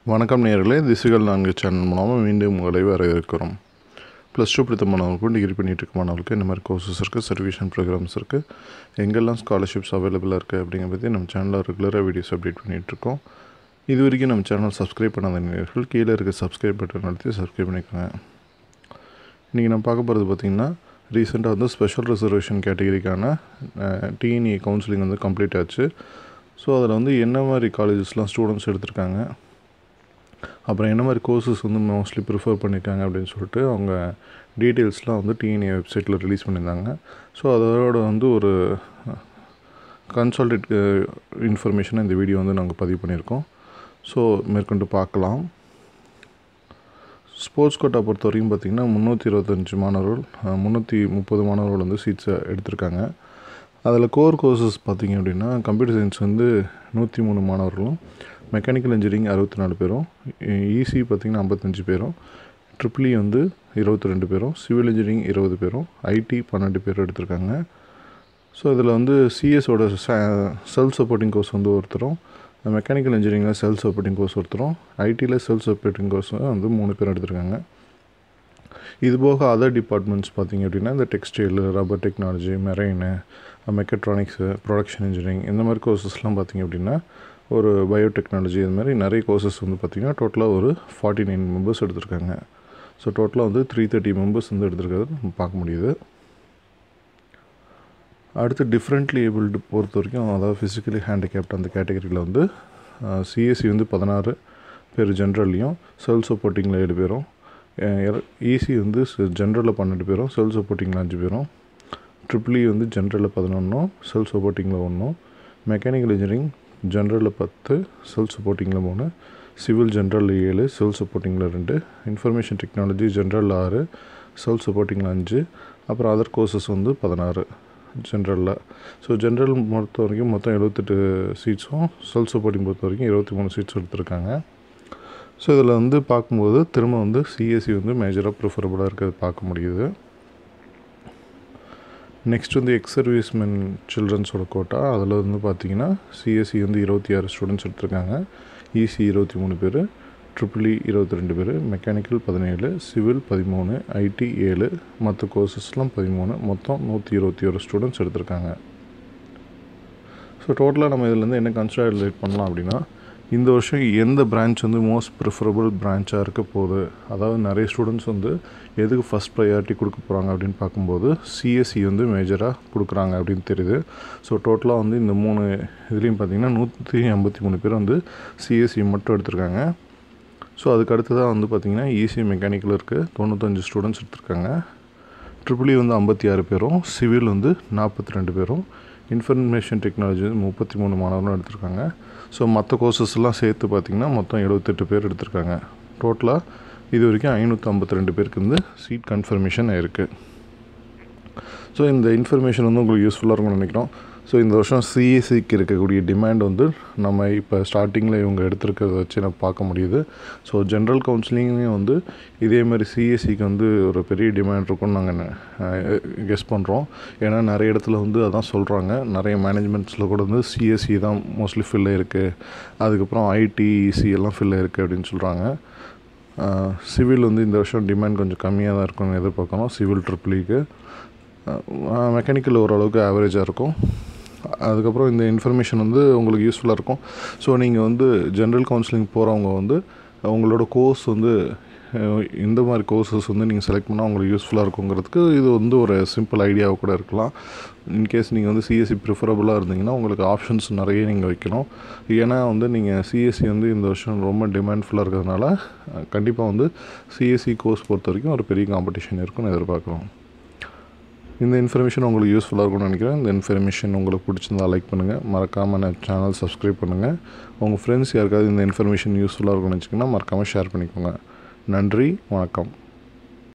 வணக்கம் நேயர்களே திசுகள் நான்கு சேனல் மூலமாக மீண்டும் உங்களை வரவேற்கிறோம் ப்ளஸ் டூ படித்த மாணவர்களுக்கும் டிகிரி பண்ணிட்டு இருக்க மாணவர்களுக்கு இந்த மாதிரி கோர்சஸ் இருக்குது சர்வீஷன் ப்ரோக்ராம்ஸ் இருக்குது எங்கெல்லாம் ஸ்காலர்ஷிப்ஸ் அவைலபிளாக இருக்குது அப்படிங்கிற பற்றி நம்ம சேனலில் ரெகுலராக வீடியோஸ் அப்டேட் பண்ணிகிட்ருக்கோம் இது வரைக்கும் நம்ம சேனல் சப்ஸ்கிரைப் பண்ணாத நேயர்கள் கீழே இருக்க சப்ஸ்கிரைப் பட்டன் அழுத்தி சப்ஸ்கிரைப் பண்ணிக்கோங்க இன்றைக்கி நம்ம பார்க்க போகிறது பார்த்திங்கன்னா ரீசெண்டாக வந்து ஸ்பெஷல் ரிசர்வேஷன் கேட்டகரிக்கான டிஎன்இ கவுன்சிலிங் வந்து கம்ப்ளீட் ஆச்சு ஸோ அதில் வந்து என்ன மாதிரி காலேஜஸ்லாம் ஸ்டூடெண்ட்ஸ் எடுத்திருக்காங்க அப்புறம் என்ன மாதிரி கோர்சஸ் வந்து மோஸ்ட்லி ப்ரிஃபர் பண்ணியிருக்காங்க அப்படின்னு சொல்லிட்டு அவங்க டீட்டெயில்ஸ்லாம் வந்து டிஎன்ஏ வெப்சைட்டில் ரிலீஸ் பண்ணியிருந்தாங்க ஸோ அதோட வந்து ஒரு கன்சல்டேட் இன்ஃபர்மேஷனை இந்த வீடியோ வந்து நாங்கள் பதிவு பண்ணியிருக்கோம் ஸோ மேற்கொண்டு பார்க்கலாம் ஸ்போர்ட்ஸ் கோட்டா பொறுத்த வரைக்கும் பார்த்திங்கன்னா முந்நூற்றி இருபத்தஞ்சி மாணவர்கள் முந்நூற்றி முப்பது மாணவர்கள் வந்து சீட்ஸை எடுத்திருக்காங்க அதில் கோர் கோர்சஸ் பார்த்திங்க அப்படின்னா கம்ப்யூட்டர் சயின்ஸ் வந்து நூற்றி மூணு மாணவர்களும் மெக்கானிக்கல் இன்ஜினியரிங் அறுபத்தி நாலு பேரும் இசி பார்த்திங்கன்னா ஐம்பத்தஞ்சு பேரும் ட்ரிபிளி வந்து இருபத்தி ரெண்டு பேரும் சிவில் இன்ஜினியரிங் இருபது பேரும் ஐடி பன்னெண்டு பேர் எடுத்திருக்காங்க ஸோ இதில் வந்து சிஎஸோட செல்ஃப் சப்போர்ட்டிங் கோர்ஸ் வந்து ஒருத்தரும் மெக்கானிக்கல் இன்ஜினியரிங்கில் செல்ஃப் சப்போர்ட்டிங் கோர்ஸ் ஒருத்தரும் ஐடியில் செல்ஃப் சப்போர்ட்டிங் கோர்ஸ் வந்து மூணு பேர் எடுத்திருக்காங்க இது போக அதர் டிபார்ட்மெண்ட்ஸ் பார்த்திங்க அப்படின்னா இந்த textile rubber technology marine mechatronics production engineering இந்த மாதிரி கோர்சஸ்லாம் பார்த்திங்க அப்படின்னா ஒரு பயோடெக்னாலஜி இது மாதிரி நிறைய கோர்சஸ் வந்து பார்த்திங்கன்னா டோட்டலாக ஒரு ஃபார்ட்டி நைன் மெம்பர்ஸ் எடுத்திருக்காங்க ஸோ டோட்டலாக வந்து த்ரீ தேர்ட்டி மெம்பர்ஸ் வந்து எடுத்திருக்கிறது நம்ம பார்க்க முடியுது அடுத்து டிஃப்ரெண்ட்லி ஏபிள்டு பொறுத்த வரைக்கும் அதாவது ஃபிசிக்கலி ஹேண்டிகேப்ட் அந்த கேட்டகரியில் வந்து சிஎஸ்சி வந்து பதினாறு பேர் ஜென்ரல்லையும் செல்ஃப் சப்போர்ட்டிங்கில் ஏழு பேரும் இசி வந்து ஜென்ரலில் பன்னெண்டு பேரும் செல்ஃப் சப்போர்ட்டிங்கில் அஞ்சு பேரும் ட்ரிபிளி வந்து ஜென்ரலில் பதினொன்றும் செல்ஃப் சப்போர்ட்டிங்கில் ஒன்றும் மெக்கானிக்கல் இன்ஜினியரிங் ஜென்ரலில் பத்து செல்ஃப் சப்போர்ட்டிங்கில் மூணு சிவில் ஜென்ரலில் ஏழு செல்ஃப் சப்போர்ட்டிங்கில் ரெண்டு இன்ஃபர்மேஷன் டெக்னாலஜி ஜென்ரலில் ஆறு செல்ஃப் சப்போர்ட்டிங்கில் அஞ்சு அப்புறம் அதர் கோர்சஸ் வந்து பதினாறு ஜென்ரலில் ஸோ ஜென்ரல் பொறுத்த வரைக்கும் மொத்தம் எழுபத்தெட்டு சீட்ஸும் செல்ஃப் சப்போர்ட்டிங் பொறுத்த வரைக்கும் இருபத்தி மூணு சீட்ஸ் எடுத்திருக்காங்க ஸோ இதில் வந்து பார்க்கும்போது திரும்ப வந்து சிஎஸ்சி வந்து மேஜராக ப்ரிஃபரபுளாக இருக்கிறது பார்க்க முடியுது நெக்ஸ்ட் வந்து எக்ஸ் சர்வீஸ்மென் சில்ட்ரன்ஸோட கோட்டா அதில் வந்து பார்த்திங்கன்னா சிஎஸ்சி வந்து இருபத்தி ஆறு ஸ்டூடெண்ட்ஸ் எடுத்திருக்காங்க இசி இருபத்தி மூணு பேர் ட்ரிபிள்இ இருபத்தி ரெண்டு பேர் மெக்கானிக்கல் பதினேழு சிவில் பதிமூணு ஐடி ஏழு மற்ற கோர்சஸ்லாம் பதிமூணு மொத்தம் நூற்றி இருபத்தி ஒரு ஸ்டூடெண்ட்ஸ் எடுத்திருக்காங்க ஸோ டோட்டலாக நம்ம இதிலேருந்து என்ன கன்சிடர் பண்ணலாம் அப்படின்னா இந்த வருஷம் எந்த பிரான்ச் வந்து மோஸ்ட் ப்ரிஃபரபுள் பிரான்ச்சாக இருக்க போகுது அதாவது நிறைய ஸ்டூடெண்ட்ஸ் வந்து எதுக்கு ஃபஸ்ட் ப்ரையாரிட்டி கொடுக்க போகிறாங்க அப்படின்னு பார்க்கும்போது சிஎஸ்சி வந்து மேஜராக கொடுக்குறாங்க அப்படின்னு தெரியுது ஸோ டோட்டலாக வந்து இந்த மூணு இதுலேயும் பார்த்திங்கன்னா நூற்றி ஐம்பத்தி மூணு பேர் வந்து சிஎஸ்சி மட்டும் எடுத்திருக்காங்க ஸோ அதுக்கு அடுத்ததாக வந்து பார்த்திங்கன்னா இசி மெக்கானிக்கல் இருக்குது தொண்ணூத்தஞ்சு ஸ்டூடெண்ட்ஸ் எடுத்திருக்காங்க ட்ரிபிளி வந்து ஐம்பத்தி ஆறு பேரும் சிவில் வந்து நாற்பத்தி ரெண்டு பேரும் இன்ஃபர்மேஷன் டெக்னாலஜி வந்து முப்பத்தி மூணு மாணவர்களும் எடுத்திருக்காங்க ஸோ மற்ற கோர்சஸ்லாம் சேர்த்து பார்த்திங்கன்னா மொத்தம் எழுபத்தெட்டு பேர் எடுத்திருக்காங்க டோட்டலாக இது வரைக்கும் ஐநூற்றி ஐம்பத்தி ரெண்டு பேருக்கு வந்து சீட் கன்ஃபர்மேஷன் ஆயிருக்கு ஸோ இந்த இன்ஃபர்மேஷன் வந்து உங்களுக்கு யூஸ்ஃபுல்லாக இருக்கும்னு நினைக்கிறோம் ஸோ இந்த வருஷம் சிஎஸ்சிக்கு இருக்கக்கூடிய டிமாண்ட் வந்து நம்ம இப்போ ஸ்டார்டிங்கில் இவங்க எடுத்துருக்கிறத வச்சு நம்ம பார்க்க முடியுது ஸோ ஜென்ரல் கவுன்சிலிங்லேயும் வந்து இதே மாதிரி சிஎஸ்சிக்கு வந்து ஒரு பெரிய டிமாண்ட் இருக்கும்னு நாங்கள் கெஸ் பண்ணுறோம் ஏன்னா நிறைய இடத்துல வந்து அதான் சொல்கிறாங்க நிறைய மேனேஜ்மெண்ட்ஸில் கூட வந்து சிஎஸ்சி தான் மோஸ்ட்லி ஃபில் ஆயிருக்கு அதுக்கப்புறம் ஐடி இசி எல்லாம் ஃபில் ஆயிருக்கு அப்படின்னு சொல்கிறாங்க சிவில் வந்து இந்த வருஷம் டிமாண்ட் கொஞ்சம் கம்மியாக தான் இருக்கும்னு எதிர்பார்க்கணும் சிவில் ட்ரிப்ளிக்கு மெக்கானிக்கல் ஓரளவுக்கு ஆவரேஜாக இருக்கும் அதுக்கப்புறம் இந்த இன்ஃபர்மேஷன் வந்து உங்களுக்கு யூஸ்ஃபுல்லாக இருக்கும் ஸோ நீங்கள் வந்து ஜென்ரல் கவுன்சிலிங் போகிறவங்க வந்து உங்களோட கோர்ஸ் வந்து இந்த மாதிரி கோர்சஸ் வந்து நீங்கள் செலக்ட் பண்ணால் உங்களுக்கு யூஸ்ஃபுல்லாக இருக்குங்கிறதுக்கு இது வந்து ஒரு சிம்பிள் ஐடியாவாக கூட இருக்கலாம் இன்கேஸ் நீங்கள் வந்து சிஎஸ்சி ப்ரிஃபரபுளாக இருந்தீங்கன்னா உங்களுக்கு ஆப்ஷன்ஸ் நிறைய நீங்கள் வைக்கணும் ஏன்னா வந்து நீங்கள் சிஎஸ்சி வந்து இந்த வருஷம் ரொம்ப டிமாண்ட்ஃபுல்லாக இருக்கிறதுனால கண்டிப்பாக வந்து சிஎஸ்சி கோர்ஸ் பொறுத்த வரைக்கும் ஒரு பெரிய காம்படிஷன் இருக்குன்னு எதிர்பார்க்குறோம் இந்த இன்ஃபர்மேஷன் உங்களுக்கு யூஸ்ஃபுல்லாக இருக்கும்னு நினைக்கிறேன் இந்த இன்ஃபர்மேஷன் உங்களுக்கு பிடிச்சிருந்தா லைக் பண்ணுங்கள் மறக்காமல் நான் சேனல் சப்ஸ்கிரைப் பண்ணுங்கள் உங்கள் ஃப்ரெண்ட்ஸ் யாருக்காவது இந்த இன்ஃபர்மேஷன் யூஸ்ஃபுல்லாக இருக்கும்னு வச்சிங்கன்னா மறக்காமல் ஷேர் பண்ணிக்கோங்க நன்றி வணக்கம்